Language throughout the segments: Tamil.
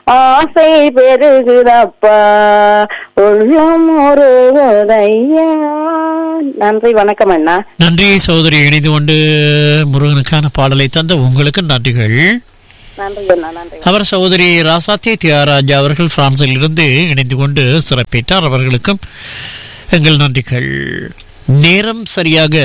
ஆசை பெருகுதப்பா உள்ளம் ஒருவதையா நன்றி வணக்கம் அண்ணா நன்றி சகோதரி இணைந்து கொண்டு முருகனுக்கான பாடலை தந்த உங்களுக்கு நன்றிகள் நன்றி அண்ணா நன்றி அவர் சகோதரி ராசாத்தி தியாகராஜா அவர்கள் பிரான்சில் இருந்து இணைந்து கொண்டு சிறப்பித்தார் அவர்களுக்கும் எங்கள் நன்றிகள் நேரம் சரியாக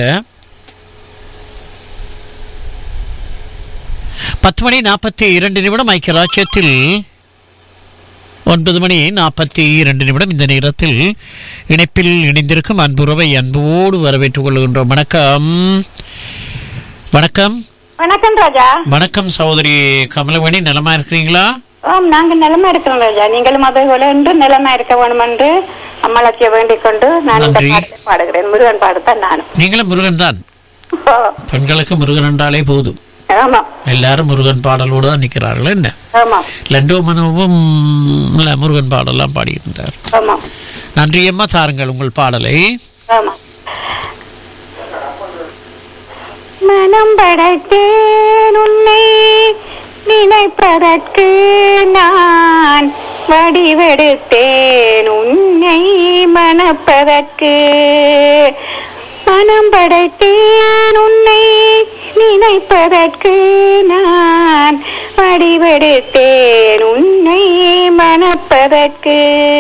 பத்து மணி நாற்பத்தி இரண்டு நிமிடம் ஐக்கிய ராஜ்யத்தில் ஒன்பது மணி நாற்பத்தி இரண்டு நிமிடம் இந்த நேரத்தில் இணைப்பில் இணைந்திருக்கும் அன்புறவை அன்போடு வரவேற்றுக் கொள்கின்றோம் வணக்கம் வணக்கம் வணக்கம் ராஜா வணக்கம் சகோதரி கமலவேணி நலமா இருக்கிறீங்களா ஆம் நாங்க நிலைமை இருக்கிறோம் ராஜா நீங்களும் அதே போல என்று நிலைமை இருக்க வேணும் என்று அம்மலத்திய வேண்டிக் கொண்டு நான் இந்த நன்றி. பாடலை பாடுகிறேன் முருகன் பாடத்தான் நானும் நீங்களும் முருகன் தான் ஓ, பெண்களுக்கு முருகன் என்றாலே போதும் ஆமா எல்லாரும் முருகன் பாடலோடு தான் நிற்கிறார்கள் என்ன ஆமா லண்டோ மனோவும் இல்ல, முருகன் பாடலாம் பாடியிருந்தார் ஆமா நன்றி அம்மா தாருங்கள் உங்கள் பாடலை ஆமா மனம் படைத்தேன் உன்னை நினைப்பதற்கு நான் வடிவெடுத்தேன் உன்னை மணப்பதற்கு மனம் படைத்தேன் உன்னை நினைப்பதற்கு நான் வடிவெடுத்தேன் உன்னை மணப்பதற்கு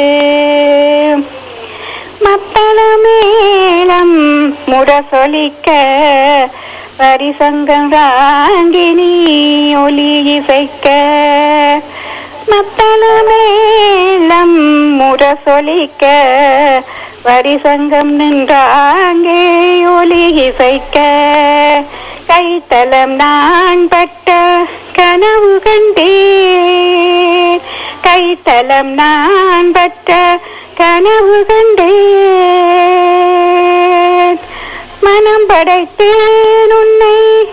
மத்தள மேளம் முரசொலிக்க வரிசங்கம் ராங்கினி ஒலி இசைக்க மத்தள மேளம் முரசொலிக்க வரிசங்கம் நின்றாங்கே ஒலி இசைக்க கைத்தலம் நான் பட்ட கனவு கண்டேன் கைத்தலம் நான் பட்ட கனவு கண்டேன் மனம் படைத்தேன் உன்னை